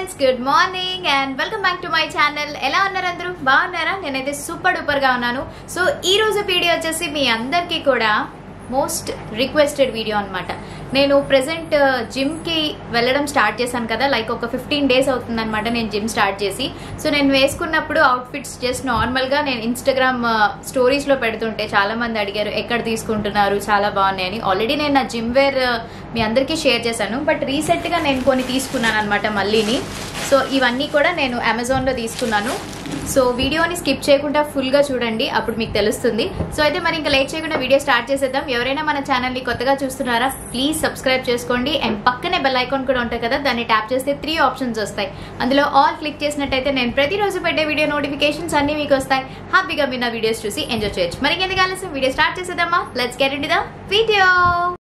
friends good morning and welcome back to my channel ఎలా ఉన్నారు అందరూ బాగున్నారా నేనైతే సూపర్ డూపర్ గా ఉన్నాను సో ఈ రోజు వీడియో వచ్చేసి మీ అందరికీ కూడా మోస్ట్ రిక్వెస్టెడ్ వీడియో అన్నమాట నేను ప్రెసెంట్ జిమ్ కి వెళ్ళడం స్టార్ట్ చేశాను కదా లైక్ ఒక ఫిఫ్టీన్ డేస్ అవుతుందన్నమాట నేను జిమ్ స్టార్ట్ చేసి సో నేను వేసుకున్నప్పుడు అవుట్ఫిట్స్ జస్ట్ నార్మల్ గా నేను ఇన్స్టాగ్రామ్ స్టోరీస్ లో పెడుతుంటే చాలా మంది అడిగారు ఎక్కడ తీసుకుంటున్నారు చాలా బాగున్నాయని ఆల్రెడీ నేను నా జిమ్ వేర్ మీ అందరికీ షేర్ చేశాను బట్ రీసెంట్ గా నేను కొన్ని తీసుకున్నాను అనమాట మళ్ళీని సో ఇవన్నీ కూడా నేను అమెజాన్ లో తీసుకున్నాను సో వీడియోని స్కిప్ చేయకుండా ఫుల్ గా చూడండి అప్పుడు మీకు తెలుస్తుంది సో అయితే మరి ఇంకా లేట్ చేయకుండా వీడియో స్టార్ట్ చేసేద్దాం ఎవరైనా మన ఛానల్ ని కొత్తగా చూస్తున్నారా ప్లీజ్ సబ్స్క్రైబ్ చేసుకోండి అండ్ పక్కనే బెల్ ఐకాన్ కూడా ఉంటుంది కదా దాన్ని ట్యాప్ చేస్తే త్రీ ఆప్షన్స్ వస్తాయి అందులో ఆల్ క్లిక్ చేసినట్టయితే నేను ప్రతిరోజు పెట్టే వీడియో నోటిఫికేషన్స్ అన్ని మీకు వస్తాయి హ్యాపీగా మీరు నా వీడియోస్ చూసి ఎంజాయ్ చేయొచ్చు మరి ఎందుకు ఆలస్యం వీడియో స్టార్ట్ చేసేద్దామా let's get in the video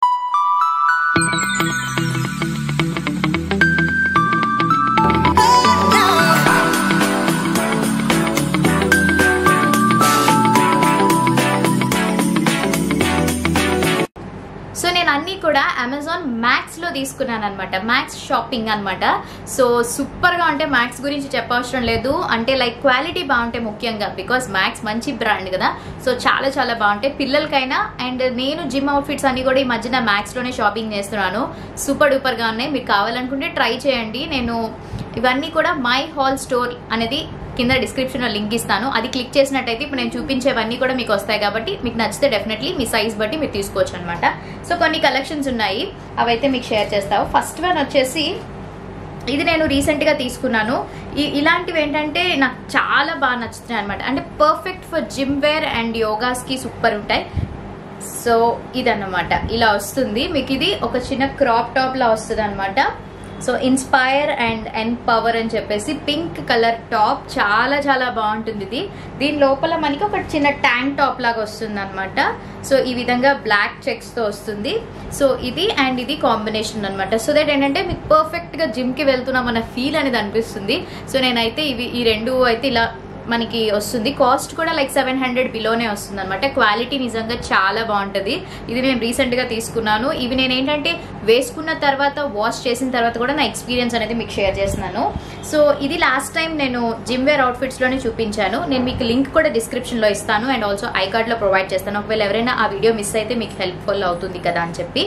so నేను అన్ని కూడా అమెజాన్ మ్యాక్స్ లో తీసుకున్నాను అనమాట మ్యాక్స్ షాపింగ్ అనమాట సో సూపర్ గా ఉంటే మ్యాక్స్ గురించి చెప్పవసరం లేదు అంటే లైక్ క్వాలిటీ బాగుంటే ముఖ్యంగా బికాస్ మ్యాక్స్ మంచి బ్రాండ్ కదా సో చాలా చాలా బాగుంటాయి పిల్లలకైనా అండ్ నేను జిమ్ అవుట్ఫిట్స్ అన్ని కూడా ఈ మధ్యన మ్యాక్స్ లోనే షాపింగ్ చేస్తున్నాను సూపర్ డూపర్ గా ఉన్నాయి మీరు కావాలనుకుంటే ట్రై చేయండి నేను ఇవన్నీ కూడా మై హాల్ స్టోర్ అనేది కింద డిస్క్రిప్షన్ లో లింక్ ఇస్తాను అది క్లిక్ చేసినట్టయితే ఇప్పుడు నేను చూపించేవన్నీ కూడా మీకు వస్తాయి కాబట్టి మీకు నచ్చితే డెఫినెట్లీ మీ సైజ్ బట్టి మీరు తీసుకోవచ్చు అనమాట సో కొన్ని కలెక్షన్స్ ఉన్నాయి అవైతే మీకు షేర్ చేస్తావు ఫస్ట్ వన్ వచ్చేసి ఇది నేను రీసెంట్ గా తీసుకున్నాను ఈ- ఇలాంటివి ఏంటంటే నాకు చాలా బాగా నచ్చుతున్నాయి అనమాట అంటే perfect for gym wear and yogas కి సూపర్ ఉంటాయి సో ఇదన్నమాట ఇలా వస్తుంది మీకు ఇది ఒక చిన్న క్రాప్ టాప్ లా వస్తుంది అనమాట so inspire and empower అని చెప్పేసి పింక్ కలర్ టాప్ చాలా చాలా బాగుంటుంది ఇది దీని లోపల మనకి ఒక చిన్న ట్యాంక్ టాప్ లాగా వస్తుంది అనమాట సో ఈ విధంగా బ్లాక్ చెక్స్ తో వస్తుంది సో ఇది అండ్ ఇది కాంబినేషన్ అనమాట సో దట్ ఏంటంటే మీకు పర్ఫెక్ట్ గా జిమ్ కి వెళ్తున్నాం అన్న ఫీల్ అనేది అనిపిస్తుంది సో నేనైతే ఇవి ఈ రెండు అయితే ఇలా మనకి వస్తుంది కాస్ట్ కూడా లైక్ సెవెన్ హండ్రెడ్ బిలోనే వస్తుంది అనమాట క్వాలిటీ నిజంగా చాలా బాగుంటుంది ఇది నేను రీసెంట్ గా తీసుకున్నాను ఇవి నేను ఏంటంటే వేసుకున్న తర్వాత వాష్ చేసిన తర్వాత కూడా నా ఎక్స్పీరియన్స్ అనేది మీకు షేర్ చేస్తున్నాను సో ఇది లాస్ట్ టైం నేను జిమ్ వేర్ అవుట్ఫిట్స్ లోనే చూపించాను నేను మీకు లింక్ కూడా డిస్క్రిప్షన్ లో ఇస్తాను అండ్ ఆల్సో ఐ కార్డ్ లో ప్రొవైడ్ చేస్తాను ఒకవేళ ఎవరైనా ఆ వీడియో మిస్ అయితే మీకు హెల్ప్ఫుల్ అవుతుంది కదా అని చెప్పి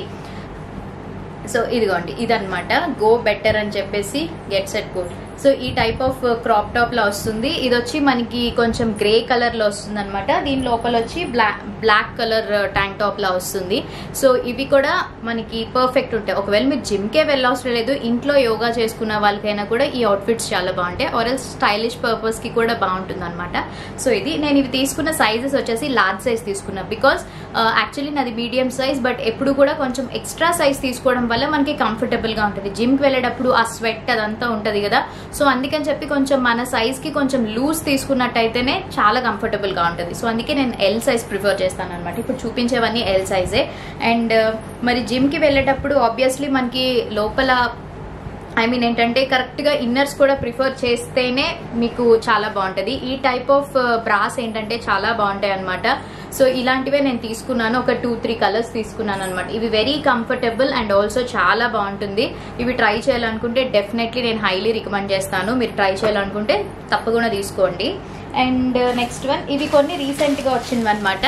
సో ఇదిగోండి ఇదన్నమాట గో బెటర్ అని చెప్పేసి గెట్ సెట్ గుడ్ సో ఈ టైప్ ఆఫ్ క్రాప్ టాప్ లో వస్తుంది ఇది వచ్చి మనకి కొంచెం గ్రే కలర్ లో వస్తుంది అనమాట దీని లోపల వచ్చి black black colour tank top లా వస్తుంది సో ఇవి కూడా మనకి పర్ఫెక్ట్ ఉంటాయి ఒకవేళ మీరు జిమ్ కే వెళ్ళవసరం లేదు ఇంట్లో యోగా చేసుకున్న వాళ్ళకైనా కూడా ఈ అవుట్ఫిట్స్ చాలా బాగుంటాయి ఆర్ఎల్ స్టైలిష్ పర్పస్ కి కూడా బాగుంటుంది అనమాట సో ఇది నేను ఇవి తీసుకున్న సైజెస్ వచ్చేసి లార్జ్ సైజ్ తీసుకున్నా బికాస్ యాక్చువల్లీ నాది మీడియం సైజ్ బట్ ఎప్పుడు కూడా కొంచెం ఎక్స్ట్రా సైజ్ తీసుకోవడం వల్ల మనకి కంఫర్టబుల్ గా ఉంటుంది జిమ్ కి వెళ్ళేటప్పుడు ఆ స్వెట్ అదంతా ఉంటది కదా సో అందుకని చెప్పి కొంచెం మన సైజ్ కి కొంచెం లూజ్ తీసుకున్నట్టయితేనే చాలా కంఫర్టబుల్ గా ఉంటుంది సో అందుకే నేను ఎల్ సైజ్ ప్రిఫర్ చేస్తాను అనమాట ఇప్పుడు చూపించేవన్నీ ఎల్ సైజే అండ్ మరి జిమ్ కి వెళ్ళేటప్పుడు ఆబ్వియస్లీ మనకి లోపల ఐ మీన్ ఏంటంటే కరెక్ట్ గా ఇన్నర్స్ కూడా ప్రిఫర్ చేస్తేనే మీకు చాలా బాగుంటది ఈ టైప్ ఆఫ్ బ్రాస్ ఏంటంటే చాలా బాగుంటాయి అనమాట సో ఇలాంటివే నేను తీసుకున్నాను ఒక టూ త్రీ కలర్స్ తీసుకున్నాను అనమాట ఇవి వెరీ కంఫర్టబుల్ అండ్ ఆల్సో చాలా బాగుంటుంది ఇవి ట్రై చేయాలనుకుంటే డెఫినెట్లీ నేను హైలీ రికమెండ్ చేస్తాను మీరు ట్రై చేయాలనుకుంటే తప్పకుండా తీసుకోండి అండ్ నెక్స్ట్ వన్ ఇవి కొన్ని రీసెంట్ గా వచ్చినవి అనమాట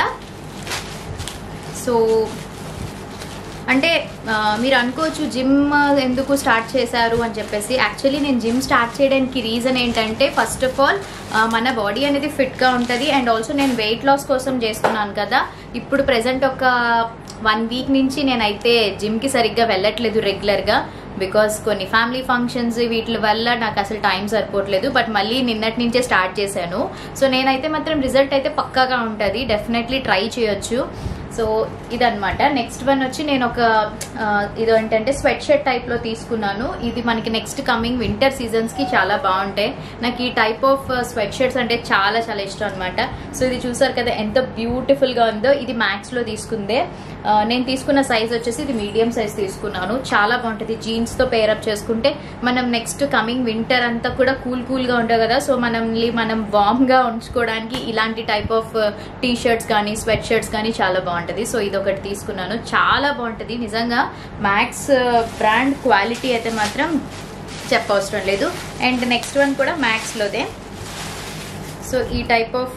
సో అంటే ఆ, మీరు అనుకోవచ్చు జిమ్ ఎందుకు స్టార్ట్ చేశారు అని చెప్పేసి యాక్చువల్లీ నేను జిమ్ స్టార్ట్ చేయడానికి రీజన్ ఏంటంటే ఫస్ట్ ఆఫ్ ఆల్ మన బాడీ అనేది ఫిట్గా ఉంటుంది అండ్ ఆల్సో నేను వెయిట్ లాస్ కోసం చేస్తున్నాను కదా ఇప్పుడు ప్రెసెంట్ ఒక వన్ వీక్ నుంచి నేనైతే జిమ్కి సరిగ్గా వెళ్ళట్లేదు రెగ్యులర్గా బికాస్ కొన్ని ఫ్యామిలీ ఫంక్షన్స్ వీటి వల్ల నాకు అసలు టైం సరిపోవట్లేదు బట్ మళ్ళీ నిన్నటి నుంచే స్టార్ట్ చేశాను సో నేనైతే మాత్రం రిజల్ట్ అయితే పక్కాగా ఉంటుంది డెఫినెట్లీ ట్రై చేయొచ్చు సో ఇదన్నమాట నెక్స్ట్ వన్ వచ్చి నేను ఒక ఆ, ఇది ఏంటంటే స్వెట్ షర్ట్ టైప్ లో తీసుకున్నాను ఇది మనకి నెక్స్ట్ కమింగ్ వింటర్ సీజన్స్ కి చాలా బాగుంటాయి నాకు ఈ టైప్ ఆఫ్ స్వెట్ షర్ట్స్ అంటే చాలా చాలా ఇష్టం అనమాట సో ఇది చూసారు కదా ఎంత బ్యూటిఫుల్ గా ఉందో ఇది మ్యాక్స్ లో తీసుకుందే ఆ, నేను తీసుకున్న సైజ్ వచ్చేసి ఇది మీడియం సైజ్ తీసుకున్నాను చాలా బాగుంటుంది జీన్స్ తో పేరప్ చేసుకుంటే మనం నెక్స్ట్ కమింగ్ వింటర్ అంతా కూడా కూల్ కూల్ గా ఉంటుంది కదా సో మనల్ని మనం వార్మ్ గా ఉంచుకోవడానికి ఇలాంటి టైప్ ఆఫ్ టీ షర్ట్స్ కానీ స్వెట్ షర్ట్స్ కానీ చాలా బాగుంటుంది సో ఇది ఒకటి తీసుకున్నాను చాలా బాగుంటుంది నిజంగా మ్యాక్స్ బ్రాండ్ క్వాలిటీ అయితే మాత్రం చెప్పవసరం లేదు అండ్ నెక్స్ట్ వన్ కూడా మ్యాక్స్లోదే సో ఈ టైప్ ఆఫ్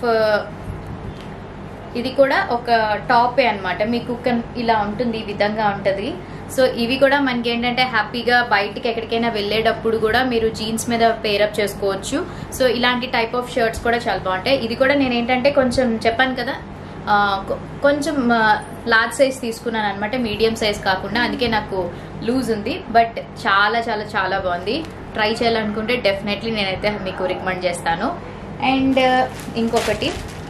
ఇది కూడా ఒక టాపే అన్నమాట మీకు కన్- ఇలా ఉంటుంది ఈ విధంగా ఉంటుంది సో ఇవి కూడా మనకి ఏంటంటే హ్యాపీగా బయటికి ఎక్కడికైనా వెళ్ళేటప్పుడు కూడా మీరు జీన్స్ మీద పేరప్ చేసుకోవచ్చు సో ఇలాంటి టైప్ ఆఫ్ షర్ట్స్ కూడా చాలా బాగుంటాయి ఇది కూడా నేను ఏంటంటే కొంచెం చెప్పాను కదా ఆ, కొ- కొంచెం లార్జ్ సైజ్ తీసుకున్నాను అనమాట మీడియం సైజ్ కాకుండా అందుకే నాకు లూజ్ ఉంది బట్ చాలా చాలా చాలా బాగుంది ట్రై చేయాలనుకుంటే డెఫినెట్లీ నేనైతే మీకు రికమెండ్ చేస్తాను అండ్ ఇంకొకటి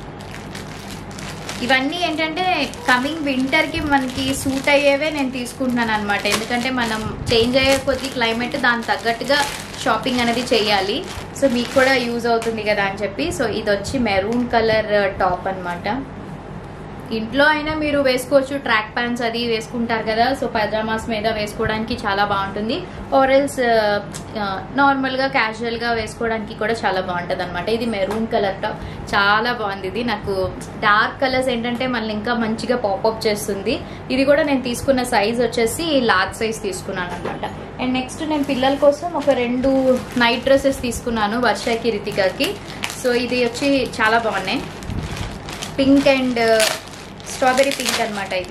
ఇవన్నీ ఏంటంటే కమింగ్ వింటర్కి మనకి సూట్ అయ్యేవే నేను తీసుకుంటున్నాను అనమాట ఎందుకంటే మనం చేంజ్ అయ్యే కొద్ది క్లైమేట్ దానికి తగ్గట్టుగా షాపింగ్ అనేది చేయాలి సో మీకు కూడా యూజ్ అవుతుంది కదా అని చెప్పి సో ఇది వచ్చి మెరూన్ కలర్ టాప్ అన్నమాట ఇంట్లో అయినా మీరు వేసుకోవచ్చు ట్రాక్ ప్యాంట్స్ అది వేసుకుంటారు కదా సో పైజామాస్ మీద వేసుకోవడానికి చాలా బాగుంటుంది ఆరెల్స్ నార్మల్గా క్యాజువల్గా వేసుకోవడానికి కూడా చాలా బాగుంటుంది అనమాట ఇది మెరూన్ కలర్ టాప్ చాలా బాగుంది ఇది నాకు డార్క్ కలర్స్ ఏంటంటే మళ్ళీ ఇంకా మంచిగా పాపప్ చేస్తుంది ఇది కూడా నేను తీసుకున్న సైజ్ వచ్చేసి లార్జ్ సైజ్ తీసుకున్నాను అనమాట అండ్ నెక్స్ట్ నేను పిల్లల కోసం ఒక రెండు నైట్ డ్రెస్సెస్ తీసుకున్నాను వర్షకి రితికాకి సో ఇది వచ్చి చాలా బాగున్నాయి పింక్ అండ్ స్ట్రాబెరీ పింక్ అన్నమాట ఇది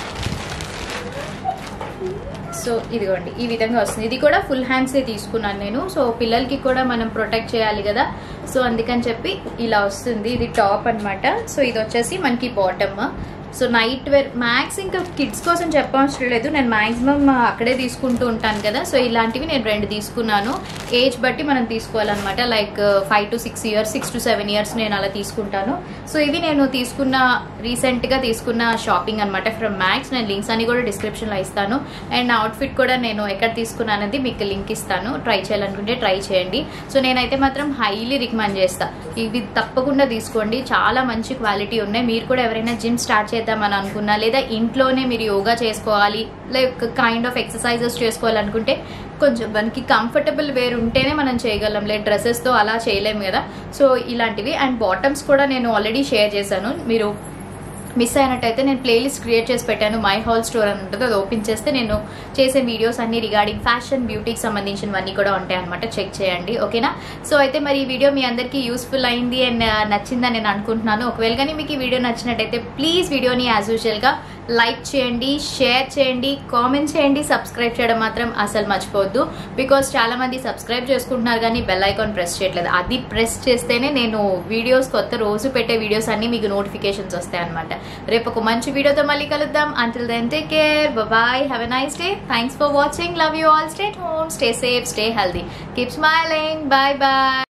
సో ఇదిగోండి ఈ విధంగా వస్తుంది ఇది కూడా ఫుల్ హ్యాండ్స్ తీసుకున్నాను నేను సో పిల్లలకి కూడా మనం ప్రొటెక్ట్ చేయాలి కదా సో అందుకని చెప్పి ఇలా వస్తుంది ఇది టాప్ అన్నమాట సో ఇది వచ్చేసి మనకి bottom so night wear Max ఇంకా కిడ్స్ కోసం చెప్పవసరం లేదు నేను మ్యాక్సిమం అక్కడే తీసుకుంటూ ఉంటాను కదా సో ఇలాంటివి నేను రెండు తీసుకున్నాను ఏజ్ బట్టి మనం తీసుకోవాలన్నమాట like five to six years six to seven years నేను అలా తీసుకుంటాను సో ఇవి నేను తీసుకున్న రీసెంట్గా తీసుకున్న షాపింగ్ అనమాట ఫ్రమ్ మ్యాక్స్ నేను లింక్స్ అని కూడా డిస్క్రిప్షన్లో ఇస్తాను అండ్ అవుట్ఫిట్ కూడా నేను ఎక్కడ తీసుకున్నానది మీకు లింక్ ఇస్తాను ట్రై చేయాలనుకుంటే ట్రై చేయండి సో నేనైతే మాత్రం హైలీ రికమెండ్ చేస్తా ఇవి తప్పకుండా తీసుకోండి చాలా మంచి క్వాలిటీ ఉన్నాయి మీరు కూడా ఎవరైనా జిమ్ స్టార్ట్ చేద్దామని అనుకున్నా లేదా ఇంట్లోనే మీరు యోగా చేసుకోవాలి లైక్ కైండ్ ఆఫ్ ఎక్సర్సైజెస్ చేసుకోవాలనుకుంటే కొంచెం మనకి కంఫర్టబుల్ వేర్ ఉంటేనే మనం చేయగలం లేదు డ్రెస్సెస్తో అలా చేయలేము కదా సో ఇలాంటివి అండ్ బాటమ్స్ కూడా నేను ఆల్రెడీ షేర్ చేశాను మీరు మిస్ అయినట్టయితే నేను ప్లేలిస్ట్ క్రియేట్ చేసి పెట్టాను మై హాల్ స్టోర్ అని ఉంటుంది అది ఓపెన్ చేస్తే నేను చేసే వీడియోస్ అన్ని రిగార్డింగ్ ఫ్యాషన్ బ్యూటీకి సంబంధించినవన్నీ కూడా ఉంటాయి అనమాట చెక్ చేయండి ఓకేనా సో అయితే మరి ఈ వీడియో మీ అందరికీ యూస్ఫుల్ అయింది అండ్ నచ్చిందని నేను అనుకుంటున్నాను ఒకవేళ కానీ మీకు ఈ వీడియో నచ్చినట్టయితే ప్లీజ్ వీడియోని యాజ్ యూజువల్గా లైక్ చేయండి షేర్ చేయండి కామెంట్ చేయండి సబ్స్క్రైబ్ చేయడం మాత్రం అసలు మర్చిపోవద్దు బికాస్ చాలా మంది సబ్స్క్రైబ్ చేసుకుంటున్నారు కానీ బెల్ ఐకాన్ ప్రెస్ చేయట్లేదు అది ప్రెస్ చేస్తేనే నేను వీడియోస్ కొత్త రోజు పెట్టే వీడియోస్ అన్ని మీకు నోటిఫికేషన్స్ వస్తాయి అనమాట రేపు ఒక మంచి వీడియోతో మళ్ళీ కలుద్దాం until then take care bye have a nice day thanks for watching love you all stay home stay safe stay healthy keep smiling bye bye